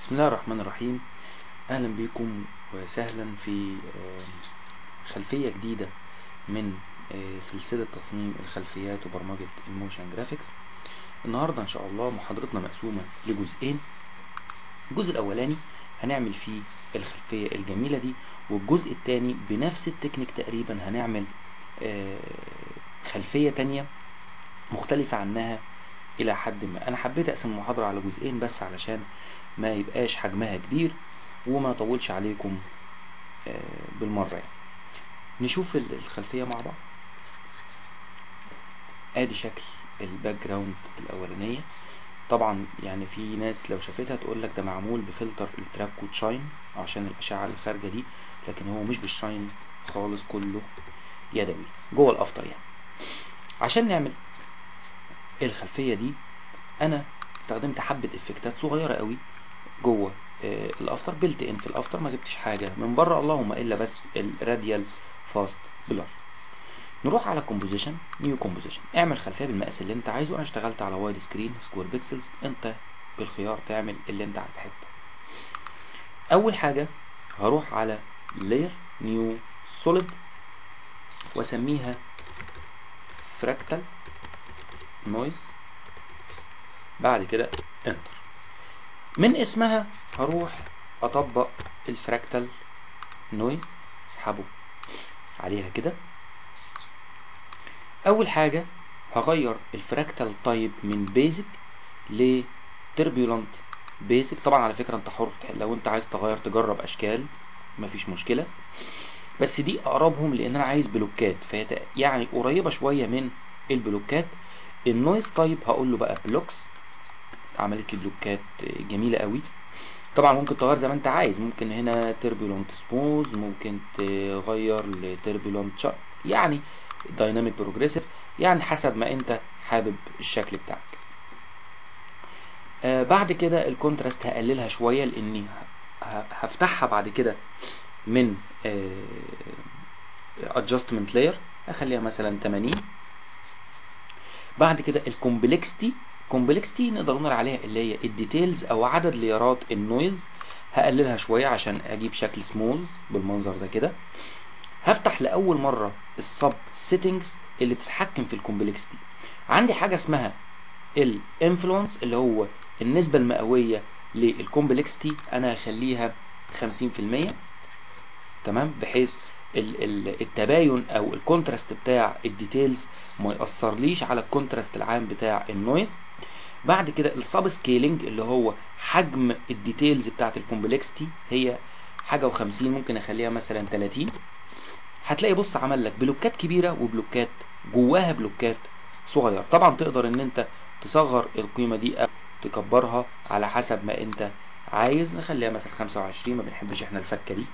بسم الله الرحمن الرحيم اهلا بكم وسهلا في آه، خلفية جديدة من آه، سلسلة تصميم الخلفيات وبرمجة الموشن جرافيكس النهاردة ان شاء الله محاضرتنا مقسومة لجزئين الجزء الاولاني هنعمل فيه الخلفية الجميلة دي والجزء التاني بنفس التكنيك تقريبا هنعمل آه، خلفية تانية مختلفة عنها الى حد ما انا حبيت اقسم المحاضرة على جزئين بس علشان ما يبقاش حجمها كبير وما طولش عليكم آه، بالمرة يعني. نشوف ال- الخلفية مع بعض ادي شكل الباك جراوند الاولانية طبعا يعني في ناس لو شافتها تقول لك ده معمول بفلتر التراب كود شاين عشان الاشعة اللي خارجة دي لكن هو مش بالشاين خالص كله يدوي جوه الافتر يعني عشان نعمل الخلفية دي انا استخدمت حبة افكتات صغيرة قوي جوه آه، الافتر بيلت ان في الافتر ما جبتش حاجة من بره اللهم الا بس الراديال فاست بلر نروح على كومبوزيشن نيو كومبوزيشن اعمل خلفيه بالمقاس اللي انت عايزه انا اشتغلت على وايد سكرين سكوير بيكسلز انت بالخيار تعمل اللي انت هتحبه اول حاجه هروح على لاير نيو سوليد واسميها فراكتال نويز بعد كده انتر من اسمها هروح اطبق الفراكتال نويز اسحبه عليها كده اول حاجه هغير الفراكتال تايب من بيزك لتربيولنت بيزك طبعا على فكره انت حر لو انت عايز تغير تجرب اشكال مفيش مشكله بس دي اقربهم لان انا عايز بلوكات فهي تق- يعني قريبه شويه من البلوكات النويز تايب هقول له بقى بلوكس عملت لي بلوكات جميله قوي طبعا ممكن تغير زي ما انت عايز ممكن هنا تربيولنت سموز ممكن تغير لتربيولنت شارب يعني دايناميك بروجريسيف يعني حسب ما انت حابب الشكل بتاعك آه بعد كده الكونتراست هقللها شويه لاني ه- ه- هفتحها بعد كده من ادجستمنت لاير هخليها مثلا 80 بعد كده الكومبلكستي كومبلكستي نقدر نقول عليها اللي هي الديتيلز او عدد ليرات النويز هقللها شويه عشان اجيب شكل سموز بالمنظر ده كده هفتح لاول مره السب سيتنجز اللي بتتحكم في الكومبلكستي عندي حاجه اسمها الانفلونس اللي هو النسبه المئويه للكومبلكستي انا هخليها 50% تمام بحيث ال- ال- التباين او الكونتراست بتاع الديتيلز ما ياثرليش على الكونتراست العام بتاع النويز بعد كده السب سكيلينج اللي هو حجم الديتيلز بتاعت الكومبلكستي هي حاجه و50 ممكن اخليها مثلا 30 هتلاقي بص عمل لك بلوكات كبيره وبلوكات جواها بلوكات صغير طبعا تقدر ان انت تصغر القيمه دي او تكبرها على حسب ما انت عايز نخليها مثلا 25 ما بنحبش احنا الفكه دي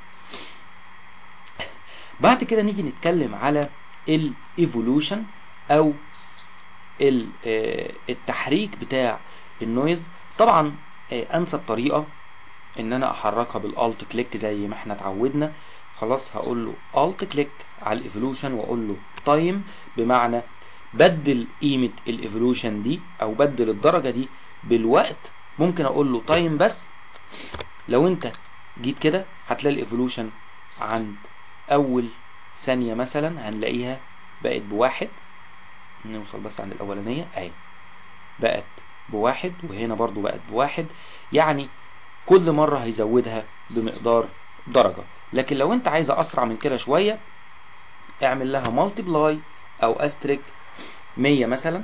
بعد كده نيجي نتكلم على الايفولوشن او ال- آه، التحريك بتاع النويز طبعا آه، انسب طريقه ان انا احركها بالالت كليك زي ما احنا اتعودنا خلاص هقول له الت كليك على الايفولوشن واقول له تايم بمعنى بدل قيمه الايفولوشن دي او بدل الدرجه دي بالوقت ممكن اقول له تايم بس لو انت جيت كده هتلاقي الايفولوشن عند اول ثانيه مثلا هنلاقيها بقت بواحد نوصل بس عند الاولانيه اهي بقت بواحد وهنا برضو بقت بواحد يعني كل مرة هيزودها بمقدار درجة لكن لو انت عايزة اسرع من كده شوية اعمل لها مالتيبلاي او استريك 100 مثلا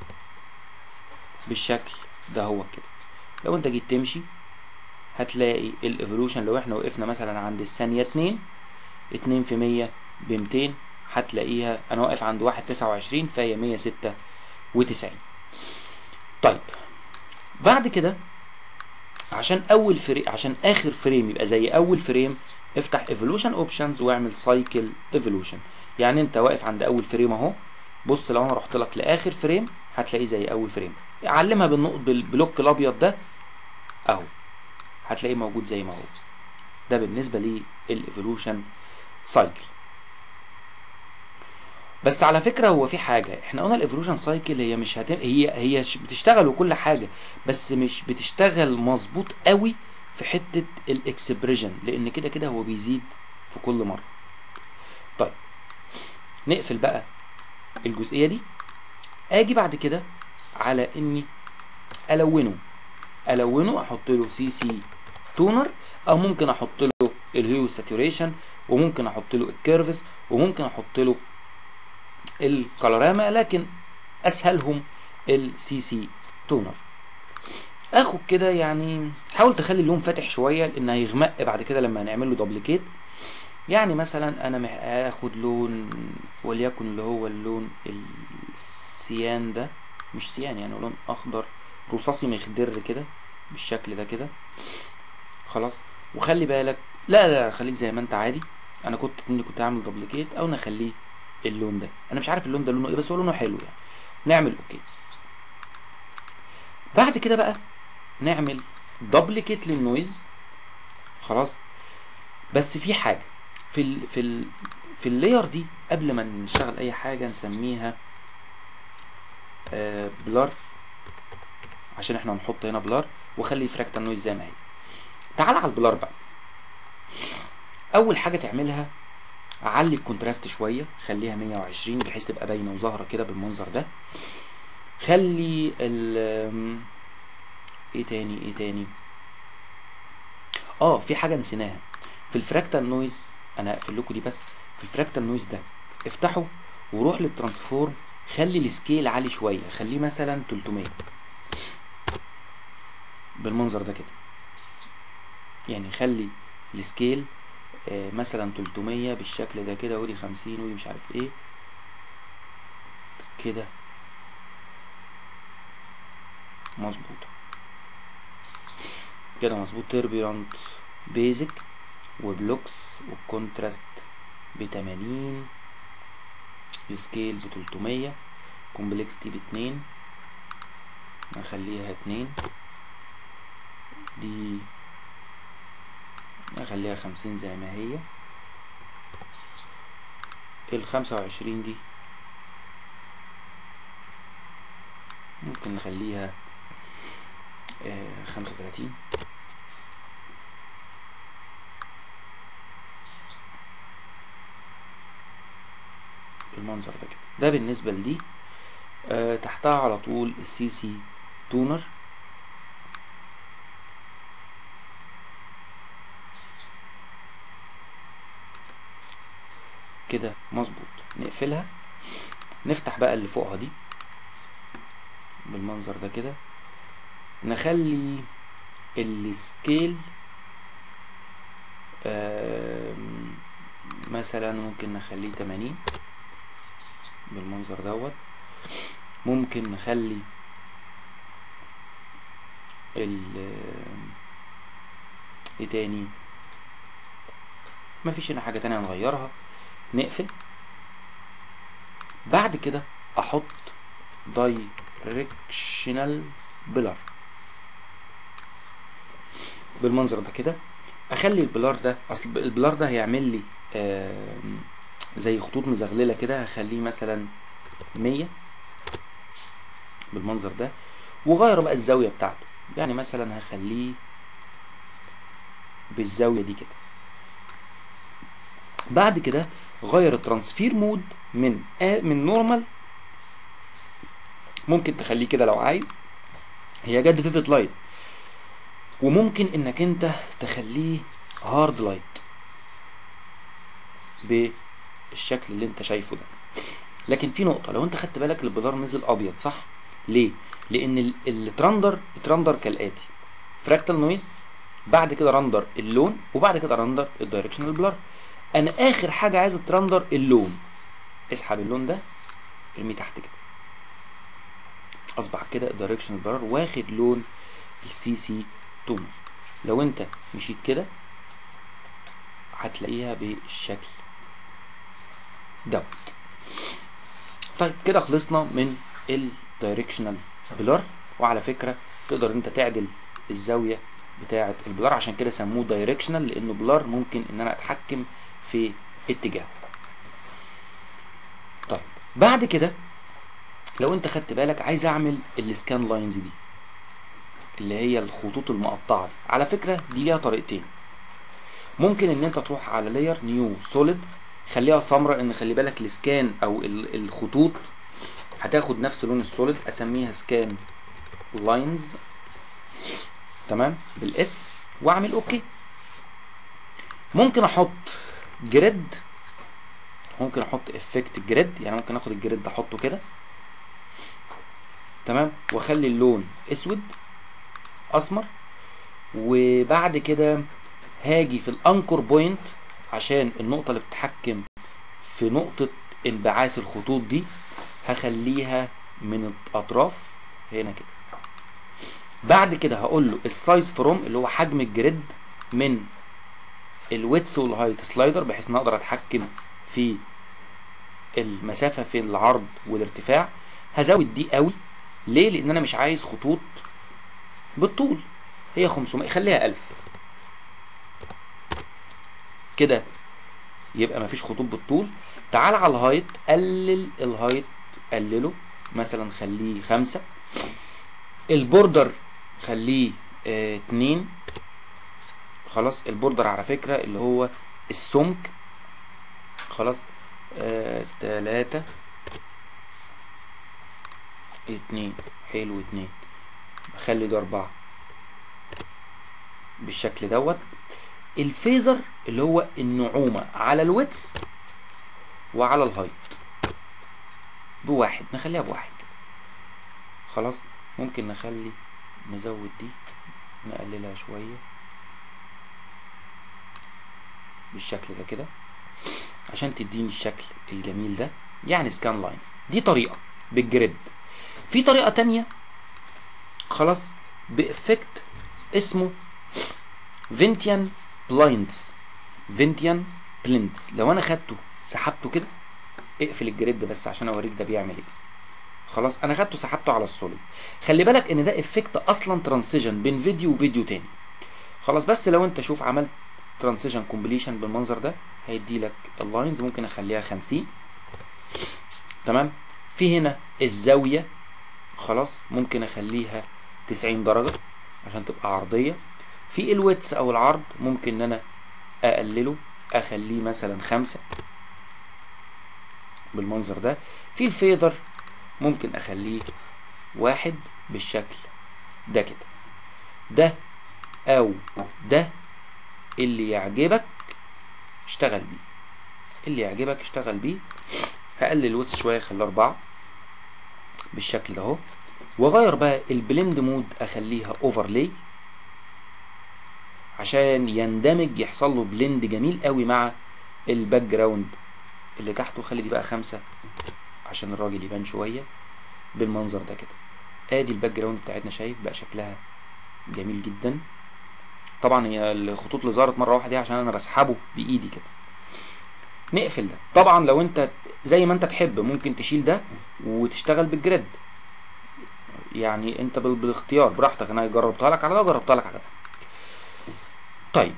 بالشكل ده هو كده لو انت جيت تمشي هتلاقي الايفولوشن لو احنا وقفنا مثلا عند الثانية 2 2 في 100 ب 200 هتلاقيها انا واقف عند 1.29 فهي 196 طيب بعد كده عشان اول فريم عشان اخر فريم يبقى زي اول فريم افتح ايفولوشن اوبشنز واعمل سايكل ايفولوشن يعني انت واقف عند اول فريم اهو بص لو انا رحت لك لاخر فريم هتلاقيه زي اول فريم علمها بالنقط بالبلوك الابيض ده اهو هتلاقيه موجود زي ما هو ده بالنسبه للايفولوشن سايكل بس على فكره هو في حاجه احنا قلنا الايفولوشن سايكل هي مش هت... هي هي ش- بتشتغل وكل حاجه بس مش بتشتغل مظبوط قوي في حته الاكسبريشن لان كده كده هو بيزيد في كل مره طيب نقفل بقى الجزئيه دي اجي بعد كده على اني الونه الونه احط له سي سي تونر او ممكن احط له الهيو ساتوريشن وممكن احط له الكيرفز وممكن احط له الكالوراما لكن اسهلهم السي سي تونر اخد كده يعني حاول تخلي اللون فاتح شويه لان هيغمق بعد كده لما هنعمل له دوبليكيت يعني مثلا انا مح- اخد لون وليكن اللي هو اللون السيان ده مش سيان يعني لون اخضر رصاصي مخضر كده بالشكل ده كده خلاص وخلي بالك لا لا خليك زي ما انت عادي انا كنت اني كنت هعمل دوبليكيت او نخليه اللون ده انا مش عارف اللون ده لونه ايه بس هو لونه حلو يعني نعمل اوكي بعد كده بقى نعمل دوبليكيت للنويز خلاص بس في حاجه في ال في ال في اللاير دي قبل ما نشتغل اي حاجه نسميها آه بلر عشان احنا هنحط هنا بلر واخلي فراكتال نويز زي ما هي تعال على البلر بقى اول حاجه تعملها علي الكونتراست شويه خليها 120 بحيث تبقى باينه وظاهره كده بالمنظر ده خلي ال آم، ايه تاني ايه تاني اه في حاجه نسيناها في الفراكتال نويز انا هقفل لكم دي بس في الفراكتال نويز ده افتحه وروح للترانسفورم خلي السكيل عالي شويه خليه مثلا 300 بالمنظر ده كده يعني خلي السكيل آه، مثلا 300 بالشكل ده كده ودي 50 ودي مش عارف ايه كده مظبوط كده مظبوط تربيرانت بيزك وبلوكس والكونتراست ب 80 السكيل ب 300 كومبلكستي ب 2 نخليها 2 دي نخليها 50 زي ما هي ال 25 دي ممكن نخليها آه، 35 المنظر ده كده ده بالنسبة لدي آه تحتها على طول السي سي تونر كده مظبوط نقفلها نفتح بقى اللي فوقها دي بالمنظر ده كده نخلي السكيل آم، مثلا ممكن نخليه 80 بالمنظر دوت ممكن نخلي ال ايه تاني مفيش هنا حاجة تانية نغيرها نقفل بعد كده احط دايركشنال بلر بالمنظر ده كده اخلي البلار ده اصل البلار ده هيعمل لي آم، زي خطوط مزغلله كده هخليه مثلا 100 بالمنظر ده وغير بقى الزاويه بتاعته يعني مثلا هخليه بالزاويه دي كده بعد كده غير الترانسفير مود من آ من نورمال ممكن تخليه كده لو عايز هي جد فيفت لايت وممكن انك انت تخليه هارد لايت بالشكل اللي انت شايفه ده لكن في نقطة لو انت خدت بالك البدار نزل ابيض صح ليه لان ال- الترندر اترندر كالاتي فراكتال نويز بعد كده رندر اللون وبعد كده رندر الدايركشنال بلر انا اخر حاجة عايز اترندر اللون اسحب اللون ده ارميه تحت كده اصبح كده الدايركشنال بلر واخد لون السي سي تونر لو انت مشيت كده هتلاقيها بالشكل دوت طيب كده خلصنا من الدايركشنال بلر وعلى فكرة تقدر انت تعدل الزاوية بتاعة البلر عشان كده سموه دايركشنال لانه بلر ممكن ان انا اتحكم في اتجاهه طيب بعد كده لو انت خدت بالك عايز اعمل السكان لاينز دي اللي هي الخطوط المقطعه دي. على فكره دي ليها طريقتين ممكن ان انت تروح على لاير نيو سوليد خليها سمراء ان خلي بالك السكان او ال- الخطوط هتاخد نفس لون السوليد اسميها سكان لاينز تمام بالاس واعمل اوكي ممكن احط جريد ممكن احط افكت جريد يعني ممكن اخد الجريد ده احطه كده تمام واخلي اللون اسود اسمر وبعد كده هاجي في الانكر بوينت عشان النقطة اللي بتتحكم في نقطة انبعاث الخطوط دي هخليها من الاطراف هنا كده بعد كده هقول له السايز فروم اللي هو حجم الجريد من الويتس والهايت سلايدر بحيث ان اقدر اتحكم في المسافة في العرض والارتفاع هزود دي قوي ليه لان انا مش عايز خطوط بالطول هي 500 خليها 1000 كده يبقى مفيش خطوط بالطول تعال على الهايت قلل الهايت قلله مثلا خليه خمسة البوردر خليه اه اتنين خلاص البوردر على فكرة اللي هو السمك خلاص اه تلاتة اتنين حلو اتنين اخلي ده اربعة بالشكل دوت الفيزر اللي هو النعومة على الويتس وعلى الهايت بواحد نخليها بواحد كده خلاص ممكن نخلي نزود دي نقللها شوية بالشكل ده كده عشان تديني الشكل الجميل ده يعني سكان لاينز دي طريقة بالجريد في طريقة تانية خلاص بإفكت اسمه فينتيان بلايندز فينتيان بليندز لو انا خدته سحبته كده اقفل الجريد بس عشان اوريك ده بيعمل ايه خلاص انا خدته سحبته على السوليد خلي بالك ان ده افكت اصلا ترانسيجن بين فيديو وفيديو تاني خلاص بس لو انت شوف عملت ترانسيجن كومبليشن بالمنظر ده هيدي لك اللاينز ممكن اخليها 50 تمام في هنا الزاويه خلاص ممكن اخليها 90 درجه عشان تبقى عرضيه في الويتس او العرض ممكن ان انا اقلله اخليه مثلا خمسة بالمنظر ده في الفيذر ممكن اخليه واحد بالشكل ده كده ده او ده اللي يعجبك اشتغل بيه اللي يعجبك اشتغل بيه هقلل الويتس شويه خليه اربعة بالشكل ده اهو واغير بقى البلند مود اخليها اوفرلاي عشان يندمج يحصل له بلند جميل قوي مع الباك جراوند اللي تحته خلي دي بقى خمسة عشان الراجل يبان شوية بالمنظر ده كده ادي الباك جراوند بتاعتنا شايف بقى شكلها جميل جدا طبعا هي الخطوط اللي ظهرت مره واحده دي عشان انا بسحبه بايدي كده نقفل ده طبعا لو انت زي ما انت تحب ممكن تشيل ده وتشتغل بالجريد يعني انت بال- بالاختيار براحتك انا جربتها لك على ده وجربتها لك على ده طيب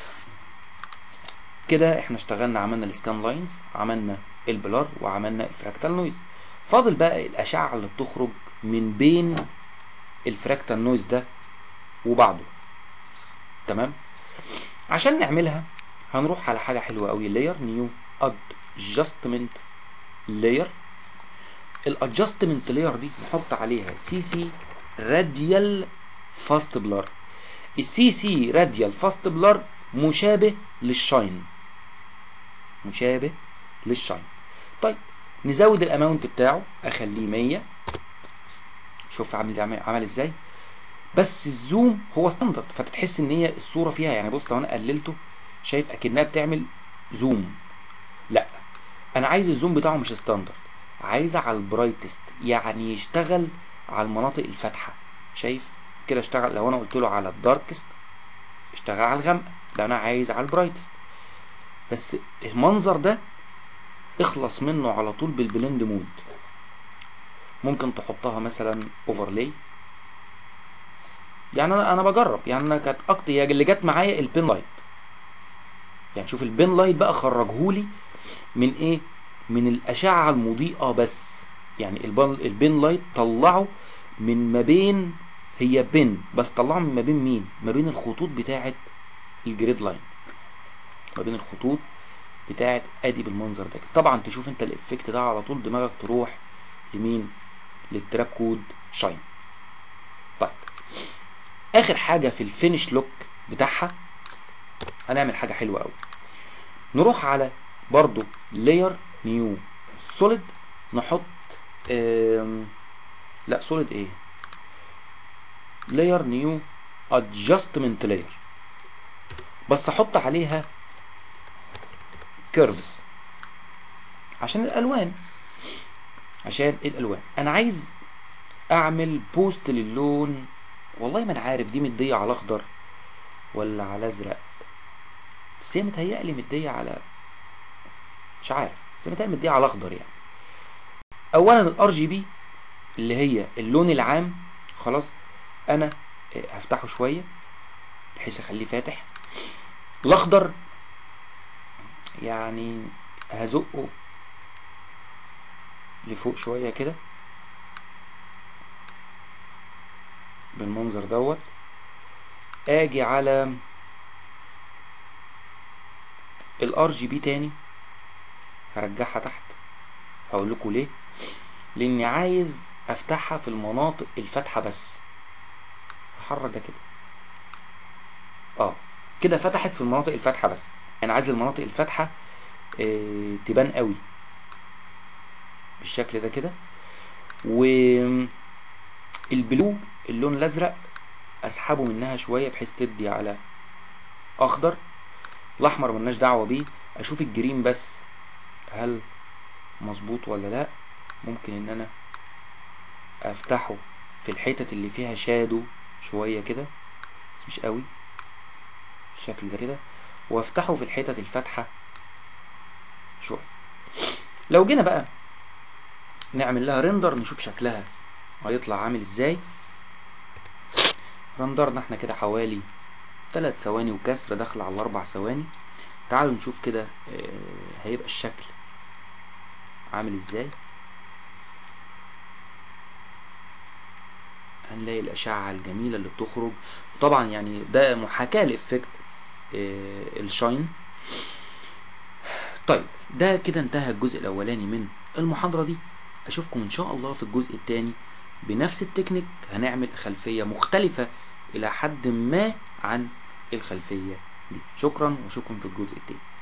كده احنا اشتغلنا عملنا السكان لاينز عملنا البلار وعملنا الفراكتال نويز فاضل بقى الاشعه اللي بتخرج من بين الفراكتال نويز ده وبعضه تمام عشان نعملها هنروح على حاجه حلوه قوي لاير نيو ادجستمنت لاير الادجستمنت لاير دي نحط عليها سي سي راديال فاست بلار السي سي راديال فاست بلار مشابه للشاين مشابه للشاين طيب نزود الاماونت بتاعه اخليه 100 شوف عامل عامل عمل ازاي بس الزوم هو ستاندرد فتتحس ان هي الصوره فيها يعني بص لو انا قللته شايف اكنها بتعمل زوم لا انا عايز الزوم بتاعه مش ستاندرد عايزه على البرايتست يعني يشتغل على المناطق الفاتحه شايف كده اشتغل لو انا قلت له على الداركست اشتغل على الغامقه لو انا عايز على البرايتست بس المنظر ده اخلص منه على طول بالبلند مود ممكن تحطها مثلا اوفرلاي يعني انا انا بجرب يعني انا كانت اكتر هي اللي جت معايا البين لايت يعني شوف البين لايت بقى خرجهولي من ايه من الاشعه المضيئه بس يعني البن البين لايت طلعه من ما بين هي بين بس طلعها من ما بين مين ما بين الخطوط بتاعه الجريد لاين ما بين الخطوط بتاعه ادي بالمنظر ده طبعا تشوف انت الافكت ده على طول دماغك تروح لمين للتراب كود شاين طيب اخر حاجه في الفينش لوك بتاعها هنعمل حاجه حلوه قوي نروح على برضو لاير نيو سوليد نحط آم، لا سوليد ايه لاير نيو ادجستمنت لاير بس احط عليها كيرفز عشان الالوان عشان الالوان انا عايز اعمل بوست للون والله ما انا عارف دي مديه على اخضر ولا على ازرق بس هي متهيألي مديه على مش عارف بس متهيألي مديه على اخضر يعني اولا الار جي بي اللي هي اللون العام خلاص انا آه، هفتحه شويه بحيث اخليه فاتح الاخضر يعني هزقه لفوق شويه كده بالمنظر دوت اجي على الار جي بي تاني هرجعها تحت هقول لكم ليه لاني عايز افتحها في المناطق الفاتحه بس هحرك ده كده اه كده فتحت في المناطق الفاتحه بس انا عايز المناطق الفاتحه آه تبان قوي بالشكل ده كده و البلو اللون الازرق اسحبه منها شويه بحيث تدي على اخضر الاحمر ملناش دعوه بيه اشوف الجرين بس هل مظبوط ولا لا ممكن ان انا افتحه في الحتت اللي فيها شادو شويه كده بس مش قوي بالشكل ده كده وافتحه في الحتت الفاتحه شويه لو جينا بقى نعمل لها ريندر نشوف شكلها هيطلع عامل ازاي رندرنا احنا كده حوالي تلات ثواني وكسر داخل على الاربع ثواني تعالوا نشوف كده آه، هيبقى الشكل عامل ازاي هنلاقي الاشعه الجميله اللي بتخرج طبعا يعني ده محاكاه لافكت آه، الشاين طيب ده كده انتهى الجزء الاولاني من المحاضره دي اشوفكم ان شاء الله في الجزء الثاني بنفس التكنيك هنعمل خلفيه مختلفه الى حد ما عن الخلفيه دي شكرا واشوفكم في الجزء الثاني